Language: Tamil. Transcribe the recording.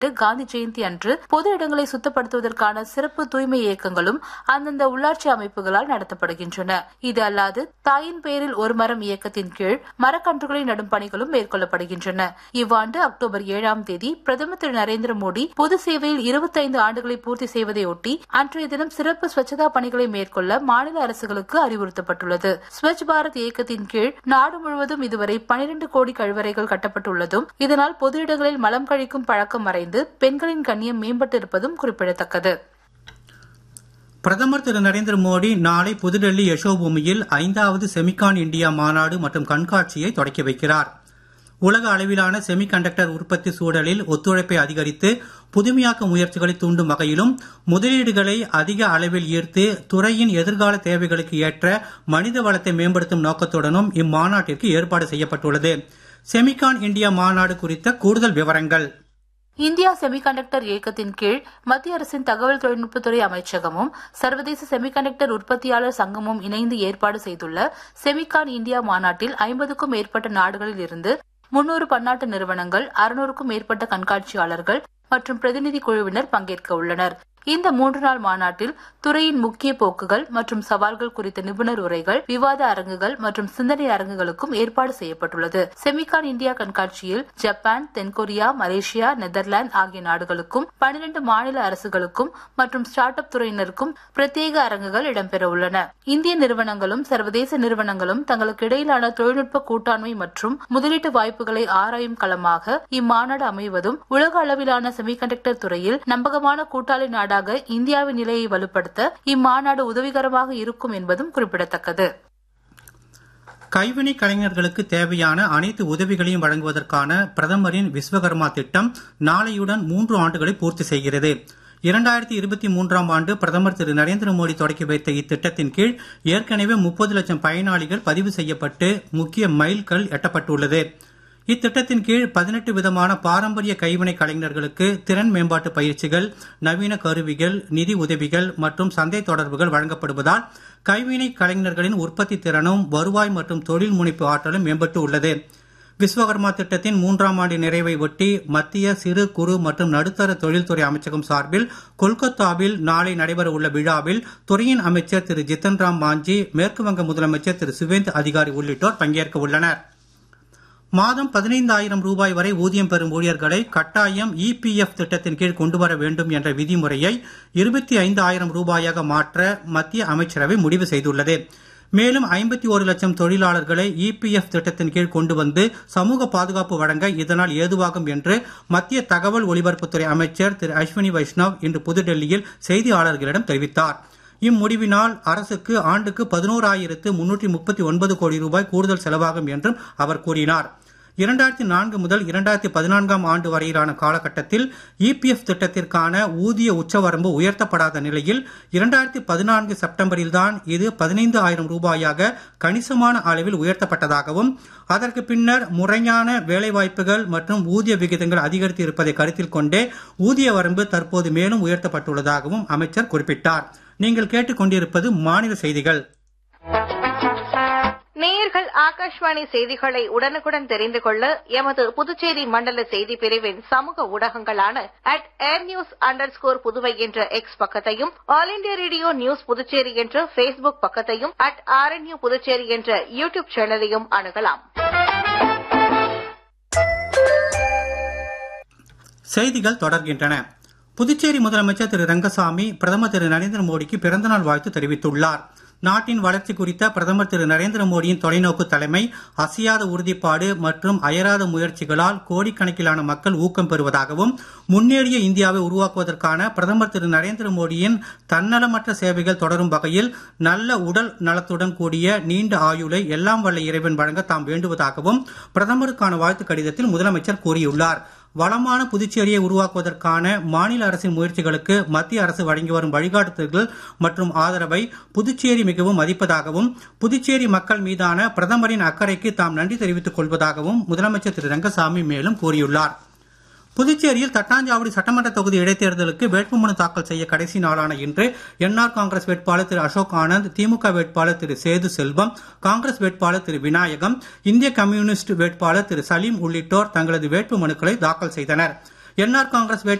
காந்தி ஜெயந்தி அன்று பொது இடங்களை சுத்தப்படுத்துவதற்கான சிறப்பு தூய்மை இயக்கங்களும் அந்தந்த உள்ளாட்சி அமைப்புகளால் நடத்தப்படுகின்றன இது அல்லாது தாயின் பெயரில் ஒரு மரம் இயக்கத்தின் கீழ் மரக்கன்றுகளை நடும் பணிகளும் மேற்கொள்ளப்படுகின்றன இவ்வாண்டு அக்டோபர் ஏழாம் தேதி பிரதமர் திரு நரேந்திர மோடி பொது சேவையில் இருபத்தைந்து ஆண்டுகளை பூர்த்தி செய்வதையொட்டி அன்றைய தினம் சிறப்பு ஸ்வச்சதா பணிகளை மேற்கொள்ள மாநில அரசுகளுக்கு அறிவுறுத்தப்பட்டுள்ளது ஸ்வச் பாரத் இயக்கத்தின் கீழ் நாடு முழுவதும் இதுவரை பனிரெண்டு கோடி கழிவறைகள் கட்டப்பட்டுள்ளதும் இதனால் பொது இடங்களில் மலம் கழிக்கும் பழக்கம் மறைந்து பெண்களின் கண்ணியம் மேம்பட்டிருப்பதும் குறிப்பிடத்தக்கது பிரதமர் திரு நரேந்திர மோடி நாளை புதுடெல்லி யசோபூமியில் ஐந்தாவது செமிகான் இந்தியா மாநாடு மற்றும் கண்காட்சியை தொடக்கி வைக்கிறார் உலக அளவிலான செமி கண்டக்டர் உற்பத்தி சூழலில் ஒத்துழைப்பை அதிகரித்து புதுமையாக்க முயற்சிகளை தூண்டும் வகையிலும் முதலீடுகளை அதிக அளவில் ஈர்த்து துறையின் எதிர்கால தேவைகளுக்கு ஏற்ற மனித வளத்தை மேம்படுத்தும் நோக்கத்துடனும் இம்மாநாட்டிற்கு ஏற்பாடு செய்யப்பட்டுள்ளது செமிகான் இந்தியா மாநாடு குறித்த கூடுதல் விவரங்கள் இந்தியா செமிகண்டக்டர் இயக்கத்தின் கீழ் மத்திய அரசின் தகவல் தொழில்நுட்பத்துறை அமைச்சகமும் சர்வதேச செமிகண்டக்டர் உற்பத்தியாளர் சங்கமும் இணைந்து ஏற்பாடு செய்துள்ள செமிகான் இந்தியா மாநாட்டில் ஐம்பதுக்கும் மேற்பட்ட நாடுகளில் இருந்து முன்னூறு பன்னாட்டு நிறுவனங்கள் அறுநூறுக்கும் மேற்பட்ட கண்காட்சியாளர்கள் மற்றும் பிரதிநிதி குழுவினர் பங்கேற்க உள்ளனர் இந்த மூன்று நாள் மாநாட்டில் துறையின் முக்கிய போக்குகள் மற்றும் சவால்கள் குறித்த நிபுணர் உரைகள் விவாத அரங்குகள் மற்றும் சிந்தனை அரங்குகளுக்கும் ஏற்பாடு செய்யப்பட்டுள்ளது செமிகான் இந்தியா கண்காட்சியில் ஜப்பான் தென்கொரியா மலேசியா நெதர்லாந்து ஆகிய நாடுகளுக்கும் பனிரெண்டு மாநில அரசுகளுக்கும் மற்றும் ஸ்டார்ட் அப் துறையினருக்கும் பிரத்யேக அரங்குகள் இடம்பெற உள்ளன இந்திய நிறுவனங்களும் சர்வதேச நிறுவனங்களும் தங்களுக்கு இடையிலான தொழில்நுட்ப கூட்டாண்மை மற்றும் முதலீட்டு வாய்ப்புகளை ஆராயும் களமாக இம்மாநாடு அமைவதும் உலக அளவிலான செமிகண்டக்டர் துறையில் நம்பகமான கூட்டாளி நாடு நாடாக இந்தியாவின் நிலையை வலுப்படுத்த இம்மாநாடு உதவிகரமாக இருக்கும் என்பதும் குறிப்பிடத்தக்கது கைவினை கலைஞர்களுக்கு தேவையான அனைத்து உதவிகளையும் வழங்குவதற்கான பிரதமரின் விஸ்வகர்மா திட்டம் நாளையுடன் மூன்று ஆண்டுகளை பூர்த்தி செய்கிறது இரண்டாயிரத்தி இருபத்தி மூன்றாம் ஆண்டு பிரதமர் திரு நரேந்திர மோடி தொடக்கி வைத்த இத்திட்டத்தின் கீழ் ஏற்கனவே முப்பது லட்சம் பயனாளிகள் பதிவு செய்யப்பட்டு முக்கிய மைல்கல் எட்டப்பட்டுள்ளது இத்திட்டத்தின் கீழ் பதினெட்டு விதமான பாரம்பரிய கைவினை கலைஞர்களுக்கு திறன் மேம்பாட்டு பயிற்சிகள் நவீன கருவிகள் நிதி உதவிகள் மற்றும் சந்தை தொடர்புகள் வழங்கப்படுவதால் கைவினை கலைஞர்களின் உற்பத்தி திறனும் வருவாய் மற்றும் தொழில் முனைப்பு ஆற்றலும் மேம்பட்டு உள்ளது விஸ்வகர்மா திட்டத்தின் மூன்றாம் ஆண்டு நிறைவை ஒட்டி மத்திய சிறு குறு மற்றும் நடுத்தர தொழில்துறை அமைச்சகம் சார்பில் கொல்கத்தாவில் நாளை நடைபெற உள்ள விழாவில் துறையின் அமைச்சர் திரு ஜித்தன் ராம் மாஞ்சி மேற்குவங்க முதலமைச்சர் திரு சுவேந்த் அதிகாரி உள்ளிட்டோர் பங்கேற்க உள்ளனர் மாதம் பதினைந்தாயிரம் ரூபாய் வரை ஊதியம் பெறும் ஊழியர்களை கட்டாயம் இபிஎஃப் திட்டத்தின் கீழ் கொண்டுவர வேண்டும் என்ற விதிமுறையை இருபத்தி ஐந்து ஆயிரம் ரூபாயாக மாற்ற மத்திய அமைச்சரவை முடிவு செய்துள்ளது மேலும் ஐம்பத்தி ஒரு லட்சம் தொழிலாளர்களை இபிஎஃப் திட்டத்தின் கீழ் கொண்டு வந்து சமூக பாதுகாப்பு வழங்க இதனால் ஏதுவாகும் என்று மத்திய தகவல் ஒலிபரப்புத்துறை அமைச்சர் திரு அஸ்வினி வைஷ்ணவ் இன்று புதுடெல்லியில் செய்தியாளர்களிடம் தெரிவித்தார் இம்முடிவினால் அரசுக்கு ஆண்டுக்கு பதினோராயிரத்து முன்னூற்றி முப்பத்தி ஒன்பது கோடி ரூபாய் கூடுதல் செலவாகும் என்றும் அவர் கூறினார் இரண்டாயிரத்தி நான்கு முதல் இரண்டாயிரத்தி பதினான்காம் ஆண்டு வரையிலான காலகட்டத்தில் இபிஎஃப் திட்டத்திற்கான ஊதிய உச்சவரம்பு உயர்த்தப்படாத நிலையில் இரண்டாயிரத்தி பதினான்கு செப்டம்பரில்தான் இது பதினைந்து ஆயிரம் ரூபாயாக கணிசமான அளவில் உயர்த்தப்பட்டதாகவும் அதற்கு பின்னர் முறையான வேலைவாய்ப்புகள் மற்றும் ஊதிய விகிதங்கள் அதிகரித்து இருப்பதை கருத்தில் கொண்டே ஊதிய வரம்பு தற்போது மேலும் உயர்த்தப்பட்டுள்ளதாகவும் அமைச்சர் குறிப்பிட்டார் நீங்கள் கேட்டுக்கொண்டிருப்பது மாநில செய்திகள் நேயர்கள் ஆகாஷ்வாணி செய்திகளை உடனுக்குடன் தெரிந்து கொள்ள எமது புதுச்சேரி மண்டல செய்தி பிரிவின் சமூக ஊடகங்களான at air news underscore Puduvai என்ற எக்ஸ் பக்கத்தையும் all India radio news Puducherry என்ற பேஸ்புக் பக்கத்தையும் அட் ஆர்என்யூ புதுச்சேரி என்ற யூ டியூப் சேனலையும் அணுகலாம் செய்திகள் தொடர்கின்றன புதுச்சேரி முதலமைச்சர் திரு ரங்கசாமி பிரதமர் திரு நரேந்திர மோடிக்கு பிறந்தநாள் வாழ்த்து தெரிவித்துள்ளார் நாட்டின் வளர்ச்சி குறித்த பிரதமர் திரு நரேந்திர மோடியின் தொலைநோக்கு தலைமை அசையாத உறுதிப்பாடு மற்றும் அயராத முயற்சிகளால் கோடிக்கணக்கிலான மக்கள் ஊக்கம் பெறுவதாகவும் முன்னேறிய இந்தியாவை உருவாக்குவதற்கான பிரதமர் திரு நரேந்திர மோடியின் தன்னலமற்ற சேவைகள் தொடரும் வகையில் நல்ல உடல் நலத்துடன் கூடிய நீண்ட ஆயுளை எல்லாம் வல்ல இறைவன் வழங்க தாம் வேண்டுவதாகவும் பிரதமருக்கான வாழ்த்து கடிதத்தில் முதலமைச்சர் கூறியுள்ளார் வளமான புதுச்சேரியை உருவாக்குவதற்கான மாநில அரசின் முயற்சிகளுக்கு மத்திய அரசு வழங்கி வரும் வழிகாட்டுதல்கள் மற்றும் ஆதரவை புதுச்சேரி மிகவும் மதிப்பதாகவும் புதுச்சேரி மக்கள் மீதான பிரதமரின் அக்கறைக்கு தாம் நன்றி தெரிவித்துக் கொள்வதாகவும் முதலமைச்சர் திரு ரங்கசாமி மேலும் கூறியுள்ளார் புதுச்சேரியில் தட்டாஞ்சாவடி சட்டமன்ற தொகுதி இடைத்தேர்தலுக்கு வேட்புமனு தாக்கல் செய்ய கடைசி நாளான இன்று என்ஆர் காங்கிரஸ் வேட்பாளர் திரு அசோக் ஆனந்த் திமுக வேட்பாளர் திரு சேது செல்வம் காங்கிரஸ் வேட்பாளர் திரு விநாயகம் இந்திய கம்யூனிஸ்ட் வேட்பாளர் திரு சலீம் உள்ளிட்டோர் தங்களது வேட்பு மனுக்களை தாக்கல் செய்தனர் என்ஆர் காங்கிரஸ்